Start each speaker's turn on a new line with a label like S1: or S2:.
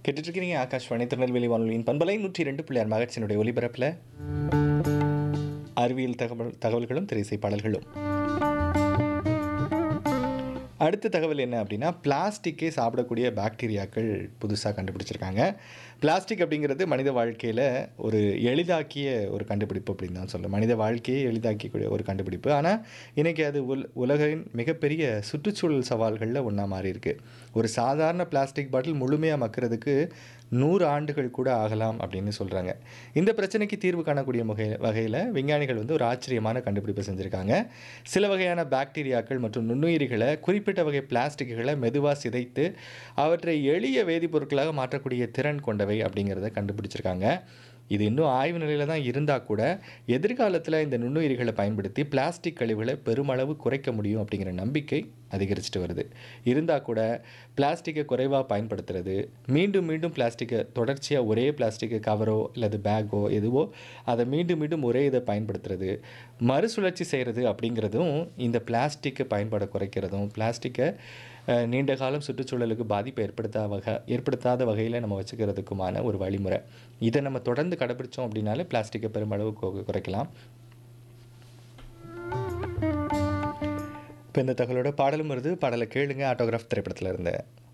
S1: கேட்டுட்டு இருக்கிறீங்க ஆகாஷ்வாணி திருநெல்வேலி வானொலியின் பண்பலை நூற்றி ரெண்டு பிள்ளையார் மகட்சியினுடைய ஒலிபரப்பில் அறிவியல் தகவல் தகவல்களும் திரைசை பாடல்களும் அடுத்த தகவல் என்ன அப்படின்னா பிளாஸ்டிக்கே சாப்பிடக்கூடிய பாக்டீரியாக்கள் புதுசாக கண்டுபிடிச்சிருக்காங்க பிளாஸ்டிக் அப்படிங்கிறது மனித வாழ்க்கையில் ஒரு எளிதாக்கிய ஒரு கண்டுபிடிப்பு அப்படின்னு தான் சொல்லும் மனித வாழ்க்கையை எளிதாக்கக்கூடிய ஒரு கண்டுபிடிப்பு ஆனால் இன்றைக்கி அது உல் உலகின் மிகப்பெரிய சுற்றுச்சூழல் சவால்களில் ஒன்றா மாறி இருக்கு ஒரு சாதாரண பிளாஸ்டிக் பாட்டில் முழுமையாக மக்கிறதுக்கு நூறு ஆண்டுகள் கூட ஆகலாம் அப்படின்னு சொல்கிறாங்க இந்த பிரச்சனைக்கு தீர்வு காணக்கூடிய வகை வகையில் விஞ்ஞானிகள் வந்து ஒரு ஆச்சரியமான கண்டுபிடிப்பை செஞ்சுருக்காங்க சில வகையான பாக்டீரியாக்கள் மற்றும் நுண்ணுயிரிகளை குறிப்பிட்ட வகை பிளாஸ்டிக்குகளை மெதுவாக சிதைத்து அவற்றை எளிய வேதிப்பொருட்களாக மாற்றக்கூடிய திறன் கொண்டவை அப்படிங்கிறத கண்டுபிடிச்சிருக்காங்க இது இன்னும் ஆய்வு நிலையில் தான் இருந்தால் கூட எதிர்காலத்தில் இந்த நுண்ணுயிரிகளை பயன்படுத்தி பிளாஸ்டிக் கழிவுகளை பெருமளவு குறைக்க முடியும் அப்படிங்கிற நம்பிக்கை அதிகரிச்சுட்டு வருது இருந்தால் கூட பிளாஸ்டிக்கை குறைவாக பயன்படுத்துறது மீண்டும் மீண்டும் பிளாஸ்டிக்கை தொடர்ச்சியாக ஒரே பிளாஸ்டிக்கு கவரோ அல்லது பேக்கோ எதுவோ அதை மீண்டும் மீண்டும் ஒரே இதை பயன்படுத்துறது மறுசுழற்சி செய்கிறது அப்படிங்கிறதும் இந்த பிளாஸ்டிக்கு பயன்பாடை குறைக்கிறதும் பிளாஸ்டிக்கை அஹ், நீண்ட காலம் சுற்றுச்சூழலுக்கு பாதிப்பை ஏற்படுத்தா வகை ஏற்படுத்தாத வகையில் நம்ம வச்சுக்கிறதுக்குமான ஒரு வழிமுறை இதை நம்ம தொடர்ந்து கடைபிடிச்சோம் அப்படின்னாலே பிளாஸ்டிக்கை பெருமளவு கு- குறைக்கலாம் இப்போ இந்த தகவலோட பாடலும் வருது பாடலை கேளுங்க ஆட்டோகிராஃப் திரைப்படத்தில் இருந்த